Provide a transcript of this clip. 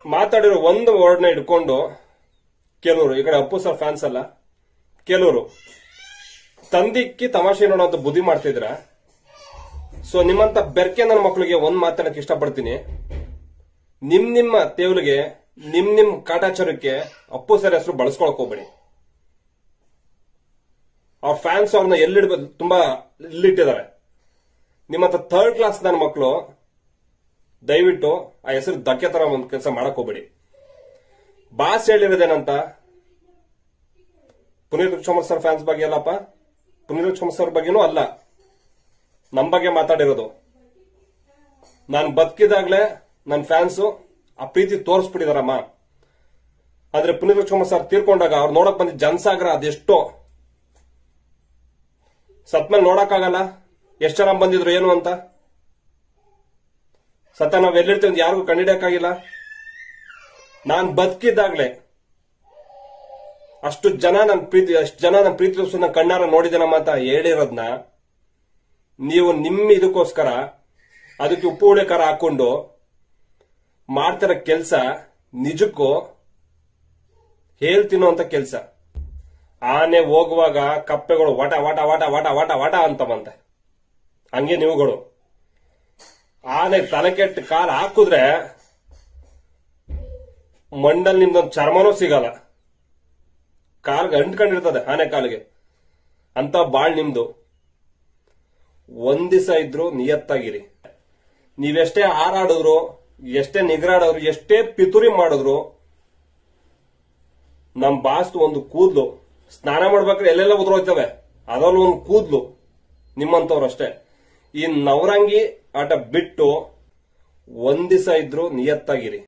ಮಾತಾಡಿರೋ ಒಂದು ವರ್ಡ್ನ ಇಟ್ಕೊಂಡು ಕೆಲವರು ಈ ಕಡೆ ಅಪ್ಪು ಸರ್ ಫ್ಯಾನ್ಸ್ ಅಲ್ಲ ಕೆಲವರು ತಂದಿಕ್ಕಿ ತಮಾಷೆ ನೋಡುವಂತ ಬುದ್ಧಿ ಮಾಡ್ತಿದ್ರ ಸೊ ನಿಮ್ಮಂತ ಬೆರ್ಕೆ ನನ್ನ ಮಕ್ಕಳಿಗೆ ಒಂದ್ ಮಾತಾಡಕ್ ಇಷ್ಟಪಡ್ತೀನಿ ನಿಮ್ ನಿಮ್ಮ ತೇವಲಿಗೆ ನಿಮ್ ನಿಮ್ ಕಾಟಾಚಾರಕ್ಕೆ ಅಪ್ಪು ಸರ್ ಹೆಸರು ಬಳಸ್ಕೊಳಕ್ ಹೋಗ್ಬೇಡಿ ಅವ್ರ ಫ್ಯಾನ್ಸ್ ಅವ್ರನ್ನ ಎಲ್ಲಿಡ್ಬೇಕು ತುಂಬಾ ಇಲ್ಲಿಟ್ಟಿದ್ದಾರೆ ನಿಮ್ಮಂತ ಥರ್ಡ್ ಕ್ಲಾಸ್ ನನ್ನ ಮಕ್ಕಳು ದಯವಿಟ್ಟು ಆ ಹೆಸರು ಧಕ್ಕೆ ತರ ಒಂದು ಕೆಲಸ ಮಾಡಕ್ ಹೋಗ್ಬೇಡಿ ಬಾಸ್ ಹೇಳಿರೋದೇನಂತ ಪುನೀತ್ ರಾಜ್ಕುಮಾರ್ ಸರ್ ಫ್ಯಾನ್ಸ್ ಬಗ್ಗೆ ಅಲ್ಲಪ್ಪ ಪುನೀತ್ ರಾಜ್ಕುಮಾರ್ ಸರ್ ಬಗ್ಗೆನೂ ಅಲ್ಲ ನಮ್ ಬಗ್ಗೆ ಮಾತಾಡಿರೋದು ನಾನು ಬದುಕಿದಾಗ್ಲೇ ನನ್ನ ಫ್ಯಾನ್ಸು ಆ ಪ್ರೀತಿ ತೋರಿಸ್ಬಿಟ್ಟಿದಾರಮ್ಮ ಆದ್ರೆ ಪುನೀತ್ ರಾಜ್ಕುಮಾರ್ ಸರ್ ತೀರ್ಕೊಂಡಾಗ ಅವ್ರು ನೋಡಕ್ ಬಂದಿದ್ದ ಜನಸಾಗರ ಅದೆಷ್ಟೋ ಸತ್ಮೇಲೆ ನೋಡಕ್ಕಾಗಲ್ಲ ಎಷ್ಟು ಜನ ಬಂದಿದ್ರು ಏನು ಅಂತ ಸತ್ತ ನಾವ್ ಎಲ್ಲಿರ್ತೀವಿ ಅಂತ ಯಾರಿಗೂ ಕಂಡಿಡಿಯಕ್ಕಾಗಿಲ್ಲ ನಾನ್ ಬದುಕಿದ್ದಾಗ್ಲೇ ಅಷ್ಟು ಜನ ನನ್ನ ಪ್ರೀತಿ ಅಷ್ಟು ಜನ ನನ್ನ ಪ್ರೀತಿ ನನ್ನ ಕಣ್ಣಾರ ನೋಡಿದನಮ್ಮ ಅಂತ ಹೇಳಿರೋದ್ನ ನೀವು ನಿಮ್ಮ ಇದಕ್ಕೋಸ್ಕರ ಅದಕ್ಕೆ ಉಪ್ಪು ಹುಳಿ ಖಾರ ಹಾಕೊಂಡು ಮಾಡ್ತಿರೋ ಕೆಲ್ಸ ನಿಜಕ್ಕೂ ಹೇಳ್ತೀನೋ ಅಂತ ಕೆಲ್ಸ ಆನೆ ಹೋಗುವಾಗ ಕಪ್ಪೆಗಳು ವಟ ವಟ ವಟ ವಟ ವಟ ವಟ ಅಂತವಂತೆ ಹಂಗೆ ನೀವುಗಳು ಆನೆ ತಲೆ ಕೆಟ್ಟ ಕಾಲು ಹಾಕಿದ್ರೆ ಮಂಡಲ್ ನಿಮ್ದೊಂದು ಚರ್ಮನೂ ಸಿಗಲ್ಲ ಕಾಲ್ಗೆ ಅಂಟ್ಕೊಂಡಿರ್ತದೆ ಆನೆ ಕಾಲಿಗೆ ಅಂತ ಬಾಳ್ ನಿಮ್ದು ಒಂದ್ ದಿವಸ ಇದ್ರು ನಿಯತ್ತಾಗಿರಿ ನೀವೆಷ್ಟೇ ಹಾರಾಡಿದ್ರು ಎಷ್ಟೇ ನಿಗ್ರಾಡೋರು ಎಷ್ಟೇ ಪಿತುರಿ ಮಾಡಿದ್ರು ನಮ್ ಬಾಸ್ತು ಒಂದು ಕೂದ್ಲು ಸ್ನಾನ ಮಾಡ್ಬೇಕಾದ್ರೆ ಎಲ್ಲೆಲ್ಲ ಉದುರೋಯ್ತವೆ ಅದರಲ್ಲೂ ಒಂದು ಕೂದ್ಲು ನಿಮ್ಮಂತವ್ರು ಅಷ್ಟೇ ಈ ನವರಂಗಿ ಆಟ ಬಿಟ್ಟು ಒಂದ್ ದಿವಸ ಇದ್ರು ನಿಯತ್ತಾಗಿರಿ